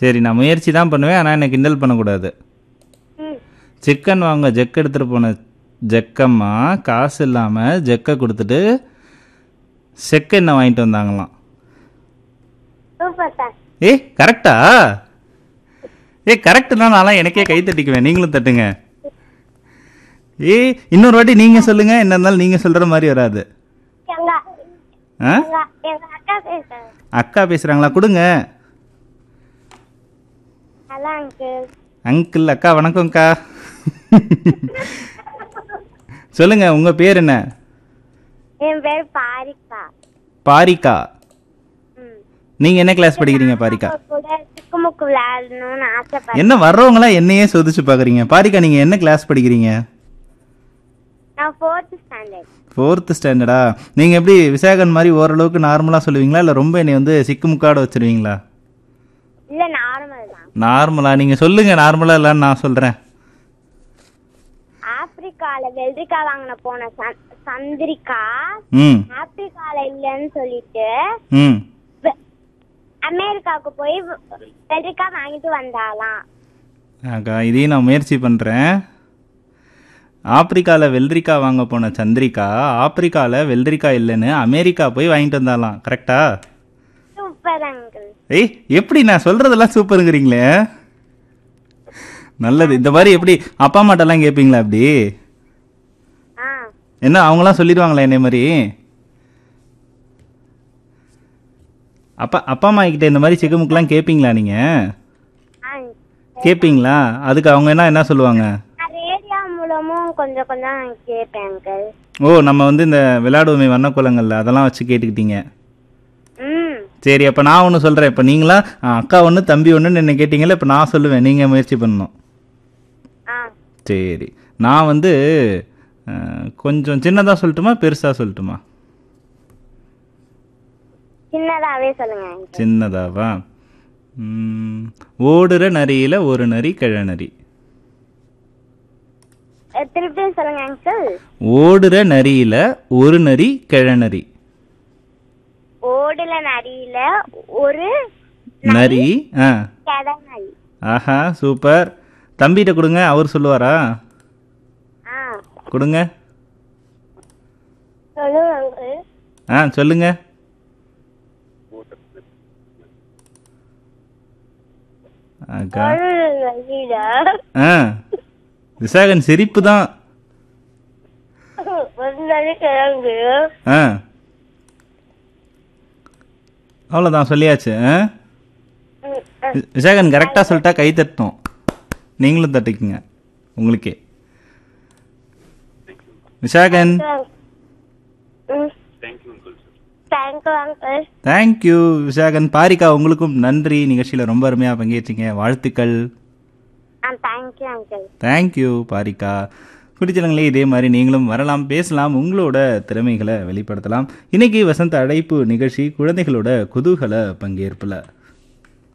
சரி நான் முயற்சி தான் பண்ணுவேன் ஆனால் என்னை கிண்டல் பண்ணக்கூடாது ம் சிக்கன் வாங்க ஜெக் எடுத்துகிட்டு போன ஜெக்கம்மா காசு இல்லாமல் ஜெக்கை கொடுத்துட்டு செக்கு என்ன வாங்கிட்டு வந்தாங்களாம் சூப்பர் சார் ஏய் கரெக்டா ஏய் கரெக்டுனா நான்லாம் எனக்கே கை தட்டிக்குவேன் நீங்களும் தட்டுங்க ஏய் இன்னொரு வாட்டி நீங்கள் சொல்லுங்கள் என்ன இருந்தாலும் நீங்கள் சொல்கிற மாதிரி வராது எங்க ஆ எங்க எங்க அக்கா பேசுறாங்க அக்கா பேசுகிறாங்களா கொடுங்க ஹலோ அங்கிள் அங்கிள் அக்கா வணக்கம்க்கா சொல்லுங்க உங்க பேர் என்ன என் பேர் பாரிக்கா பாரிகா ம் நீங்க என்ன கிளாஸ் படிக்கிறீங்க பாரிகா உங்க கூட சிக்குமுக்கு விளையாடணும்னு ஆசைப்பட்டேன் என்ன வர்றவங்களாம் என்னையே சோதிச்சு பாக்குறீங்க பாரிகா நீங்க என்ன கிளாஸ் படிக்கிறீங்க நான் ஃபோர்த் ஸ்டாண்டர்ட் ஃபோர்த்து ஸ்டாண்டர்டா நீங்க எப்படி விசாகன் மாதிரி ஓரளவுக்கு நார்மலா சொல்லுவீங்களா இல்ல ரொம்ப என்னை வந்து சிக்குமுக்காட வச்சிருவீங்களா இல்ல நார்மல் தான் நார்மலா நீங்க சொல்லுங்க நார்மலா இல்லைன்னு நான் சொல்றேன் ஆப்பிரிக்கால வெள்ளரிக்காய் வாங்கின போன சந்- சந்திரிக்கா ம் ஆப்பிரிக்கால இல்லைன்னு சொல்லிட்டு ம் வெ- அமெரிக்காவுக்கு போய் வெ- வெள்ளரிக்காய் வாங்கிட்டு வந்தாலாம் அக்கா இதையும் நான் முயற்சி பண்ணுறேன் ஆப்பிரிக்காவில் வெள்ளரிக்காய் வாங்க போன சந்திரிகா ஆப்பிரிக்காவில் வெள்ளரிக்காய் இல்லைன்னு அமெரிக்கா போய் வாங்கிட்டு வந்தாலாம் கரெக்டா சூப்பர் அங்கிள் ஏய் எப்படி நான் சொல்கிறதெல்லாம் சூப்பருங்கிறீங்களே நல்லது இந்த மாதிரி எப்படி அப்பா அம்மாட்டெல்லாம் கேட்பீங்களா அப்படி ஆ என்ன அவங்களாம் சொல்லிடுவாங்களா என்னை மாதிரி அப்பா அப்பா அம்மா கிட்ட இந்த மாதிரி சிக்கமுக்கெல்லாம் கேட்பீங்களா நீங்கள் ஆ கேட்பீங்களா அதுக்கு அவங்க என்ன என்ன சொல்லுவாங்க நான் ரேடியோ மூலமும் கொஞ்சம் கொஞ்சம் கேட்பேன் அங்கிள் ஓ நம்ம வந்து இந்த விளையாடுவோமே வண்ணக்குளங்கள்ல அதெல்லாம் வச்சு கேட்டுக்கிட்டீங்க ம் சரி அப்போ நான் ஒன்று சொல்கிறேன் இப்போ நீங்களா ஆ, அக்கா ஒன்று தம்பி ஒன்றுன்னு என்ன கேட்டிங்களா இப்போ நான் சொல்லுவேன் நீங்கள் முயற்சி பண்ணணும் ஆ சரி நான் வந்து ஆ, கொஞ்சம் சின்னதாக சொல்லட்டுமா பெருசாக சொல்லட்டுமா சின்னதாவே சொல்லுங்க uncle. சின்னதாவா ம், ஓடுற நரியில் ஒரு நரி கிழநரி அஹ் திருப்பி சொல்லுங்க அங்கிள் ஓடுற நரியில் ஒரு நரி கிழநரி ஓடுல நரியில ஒரு நரி ஆ கெடை நரி ஆஹா சூப்பர் தம்பிகிட்ட கொடுங்க அவர் சொல்லுவாரா ஆ கொடுங்க சொல்லுங்க uncle. ஆ சொல்லுங்க அக்கா ஓடுல நரியில ஆ விசாகன் சிரிப்பு தான் ஒரு நரி கிழங்கு ஆ அவ்வளோதான் சொல்லியாச்சு ஆ ம், அஹ், வி- விசாகன் கரெக்டாக சொல்லிட்டா கை தட்டணும் நீங்களும் தட்டிக்குங்க உங்களுக்கே விசாகன் ம். Thank you, uncle. Thank you Visakan Parika உங்களுக்கும் நன்றி நிகழ்ச்சியில் ரொம்ப அருமையாக பங்கேற்றீங்க வாழ்த்துக்கள் ஆ, thank you, uncle. Thank you Parika குடிச்சலங்களே இதே மாதிரி நீங்களும் வரலாம் பேசலாம் உங்களோட திறமைகளை வெளிப்படுத்தலாம் இன்னைக்கு வசந்த அழைப்பு நிகழ்ச்சி குழந்தைகளோட குதூகல பங்கேற்பில்